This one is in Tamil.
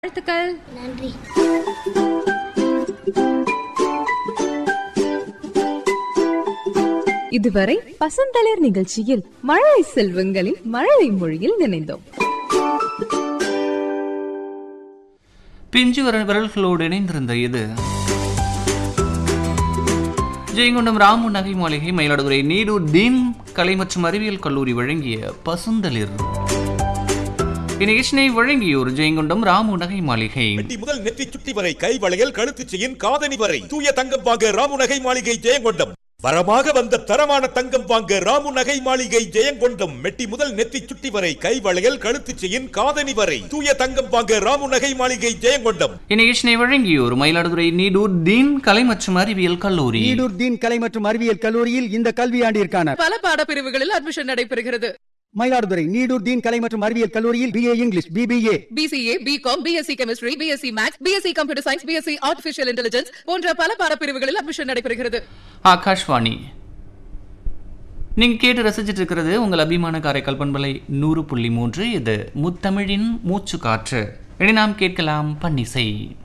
வாழ்த்துக்கள் நன்றி இதுவரை பசந்தளிர் நிகழ்ச்சியில் மழலை செல்வங்களின் மழலை மொழியில் நினைந்தோம் பிஞ்சு விரல் விரல்களோடு இணைந்திருந்த இது ஜெயங்கொண்டம் ராமு நகை மாளிகை மயிலாடுதுறை நீடூர் தீன் கலை மற்றும் அறிவியல் கல்லூரி வழங்கிய பசுந்தளிர் இந்நிகழ்ச்சியை வழங்கியோர் ஜெயங்கொண்டம் ராமு நகை மாளிகை வெட்டி முதல் நெற்றி சுட்டி வரை கை வளையல் கழுத்து செயின் காதணி வரை தூய தங்கம் வாங்க ராமு நகை மாளிகை ஜெயங்கொண்டம் வரமாக வந்த தரமான தங்கம் வாங்க ராமு நகை மாளிகை ஜெயங்கொண்டம் மெட்டி முதல் நெத்தி சுட்டி வரை கை வளையல் கழுத்து செயின் காதணி வரை தூய தங்கம் வாங்க ராமு நகை மாளிகை ஜெயங்கொண்டம் இந்நிகழ்ச்சியை வழங்கியோர் மயிலாடுதுறை நீடூர் தீன் கலை மற்றும் அறிவியல் கல்லூரி ஈடூர் தீன் கலை மற்றும் அறிவியல் கல்லூரியில் இந்த கல்வியாண்டிற்கான பல பாடப்பிரிவுகளில் அட்மிஷன் நடைபெறுகிறது மயிலாடுதுறை நீடூர் தீன் கலை மற்றும் அறிவியல் கல்லூரியில் BA English BBA BCA BCom BSc chemistry BSc maths BSc computer science BSc artificial intelligence போன்ற பல பாடப்பிரிவுகளில் அட்மிஷன் நடைபெறுகிறது ஆகாஷ்வாணி நீங்க கேட்டு ரசிச்சிட்டு இருக்கிறது உங்கள் அபிமான காரைக்கால் பண்பலை நூறு புள்ளி மூன்று இது முத்தமிழின் மூச்சு காற்று இனி நாம் கேட்கலாம் பன்னிசை